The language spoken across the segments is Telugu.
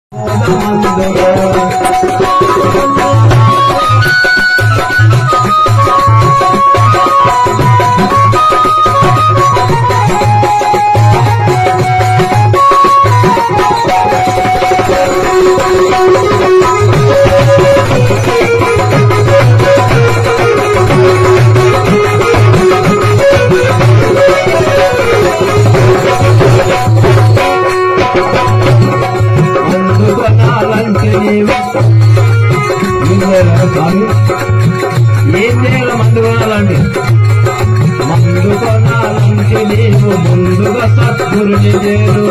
అందుకొనాలంటే నీవు నువ్వెలా స్వామి ఏం చేయాలి మందు కొనాలంటే మందు కొనాలంటే నీవు ముందుగా సద్గురుని చేరు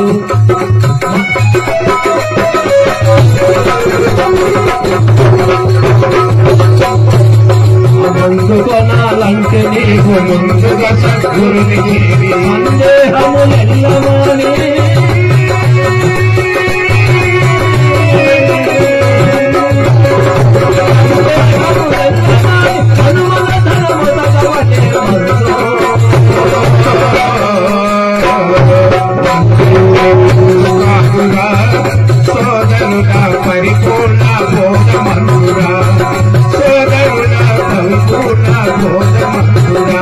మందు కొనాలంటే నీవు ముందుగా సద్గురుని చేరి సందేహము ఎల్లమాని సోదరుడా పరిపూర్ణ బోధమంతుడా సోదరుడా పరిపూర్ణ బోధమంతుడా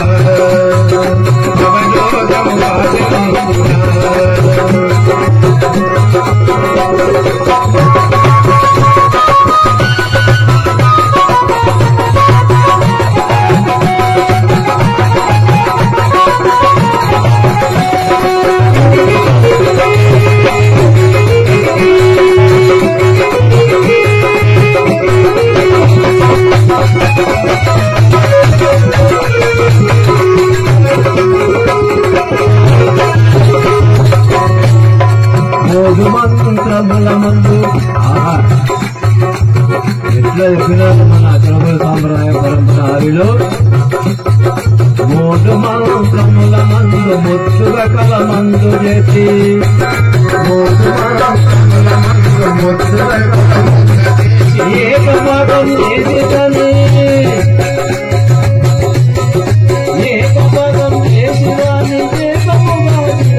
అవరోధము వాదమంతుడా మూడు మంత్రముల మందు ఆహా. ఎట్లా చెప్పినారు మన తెలుగు సాంప్రదాయ పరంపర ఆవిలో మూడు మంత్రముల మందు ముచ్చుగా కల మందు చేసి మూడు మంత్రముల మందు ముచ్చుగా కల మందు చేసి ఏకమగం చేసిదని ఏకమగం చేసిదని ఏకముగా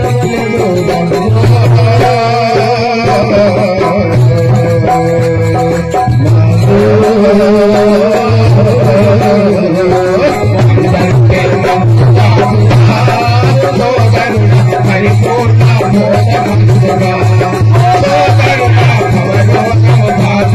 పరిపూర్ణ బోధమంతుడా సోదరుడా అవరోధము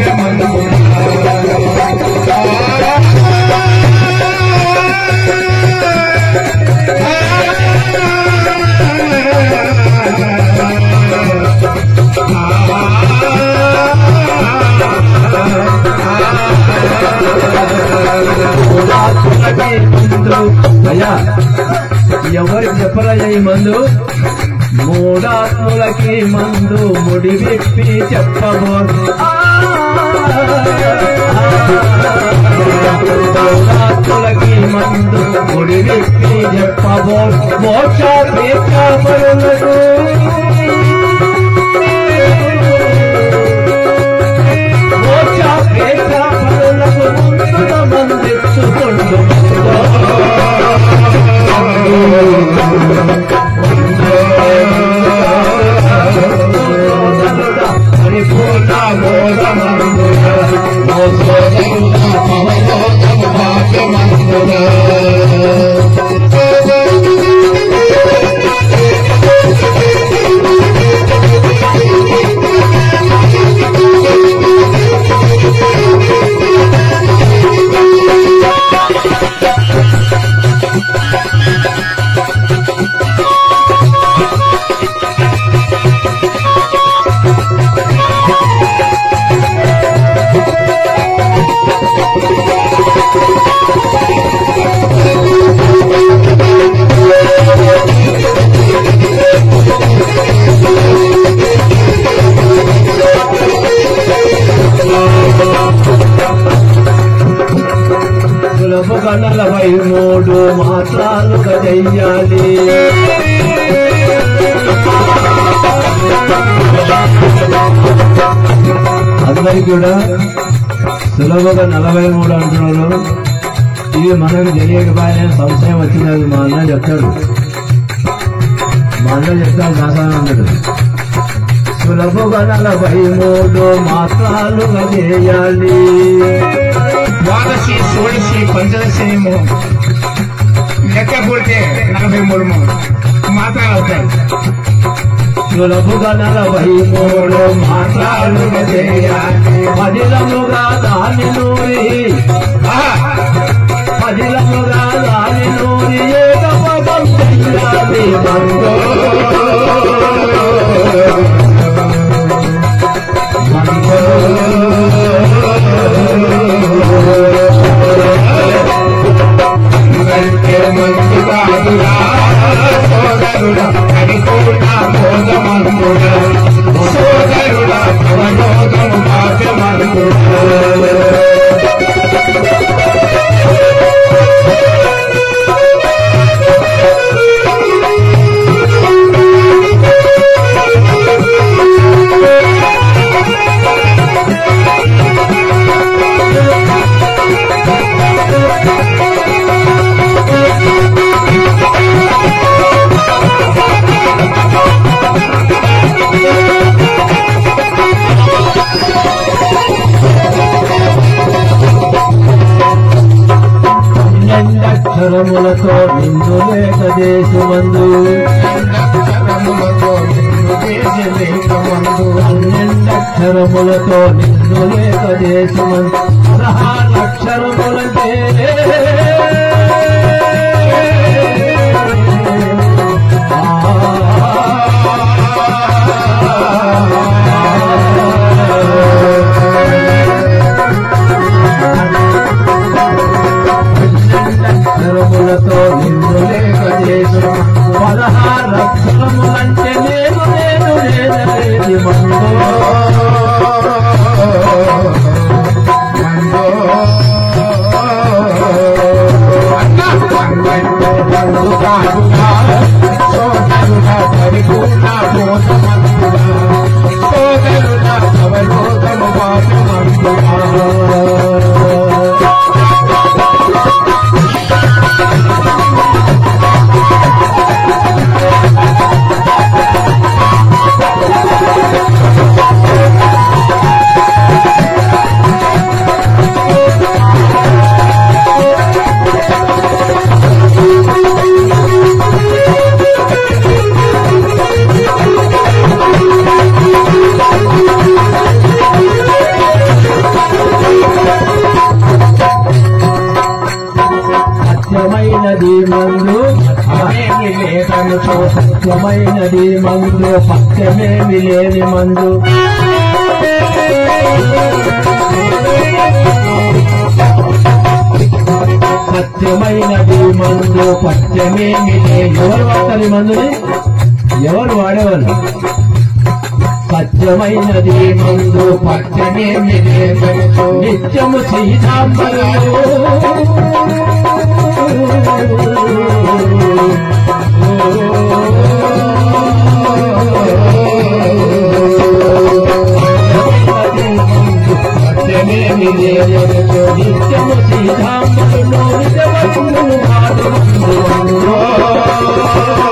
అయ్యా ఎవరికి చెప్పరయ్యా ఈ మందు మూడాత్ములకి మందు ముడి విప్పి చెప్పబో మూడాత్ములకి మందు ముడి విప్పి చెప్పబో మోక్ష తీర్థపరులకు మోక్ష తీర్థపరులకు ముందుగా మందిచ్చుకుంటూ పరిపూర్ణ బోధమందుగా సులభగా నలభై మూడు మాసాలుగా చెయ్యాలి అందరికి కూడా సులభంగా నలభై మూడు అంటున్నారు ఇవి మనకు తెలియకపోయినా సంశయం వచ్చినది మా అన్న చెప్తాడు మా అన్న చెప్తాడు దాసాన అన్నాడు సులభుగా నలభై మూడు మాత్రాలుగా చేయాలి ద్వాదశి షోడశి పంచదశి లెక్క కొడితే నలభై మూడు మాత్రాలు అవుతాయి సులభుగా నలభై మూడు మాత్రాలుగా చేయాలి పదిలముగా దాని నూరి ఆహా! పదిలముగా దాని నూరి ఏక పదం చెయ్యాలి మందో అంటే మందు కాదురా సోదరుడా పరిపూర్ణ బోధమంతుడా సోదరుడా అవయోగము భాగ్యమంతుడా పన్నెండక్షరములతో నిండు లేక దేశమందు అక్షరములతో నిన్ను చేసి లేకమందు పన్నెండక్షరములతో నిండు లేక దేశమందు పదహారక్షరములంటే అక్షరములతో నిన్ను లేక దేశం పదహారక్షరములంటే నేను నేను లేనలేని మందో సత్యమైనది మందు సత్యమైనది మందు పత్యమేమి లేని మందు సత్యమైనది మందు పత్యమేమి లేని ఎవరు వాడతారు ఈ మందుని ఎవరు వాడేవాళ్ళు సత్యమైనది మందు పత్యమేమి లేదు నిత్యము నిత్యము శ్రీరాముడు